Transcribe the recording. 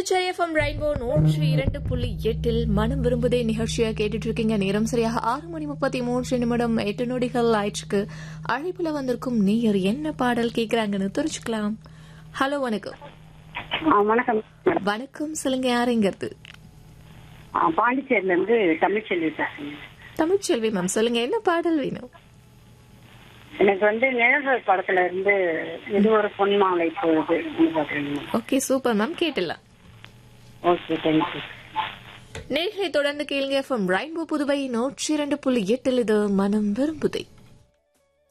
Puducherry FM rainbow நூற்றி இரண்டு புள்ளி எட்டில் மனம் விரும்புதே நிகழ்ச்சியா கேட்டுட்டு இருக்கீங்க நேரம் சரியாக ஆறு மணி முப்பத்தி மூன்று நிமிடம் எட்டு நொடிகள் ஆயிடுச்சுக்கு அழைப்புல வந்திருக்கும் நீயர் என்ன பாடல் கேக்குறாங்கன்னு தெரிஞ்சுக்கலாம் ஹலோ வணக்கம் ஆ, வணக்கம் மேடம். வணக்கம் சொல்லுங்க யாருங்கிறது ஆ, பாண்டிச்சேரியில இருந்து தமிழ்ச்செல்வி பேசுறேன் தமிழ்ச்செல்வி மேம் சொல்லுங்க என்ன பாடல் வேணும் எனக்கு வந்து நிழல்கள் படத்துல இருந்து இது ஒரு பொன்மாலை பொழுது பாக்குறீங்க ஓகே சூப்பர் மேம் கேட்டலாம் ஓகே தேங்க்யூ நேர்களை தொடர்ந்து கேளுங்க எஃப்எம் ரெயின்போ புதுவை நூற்றி இரண்டு புள்ளி எட்டில் இது மனம் விரும்புதே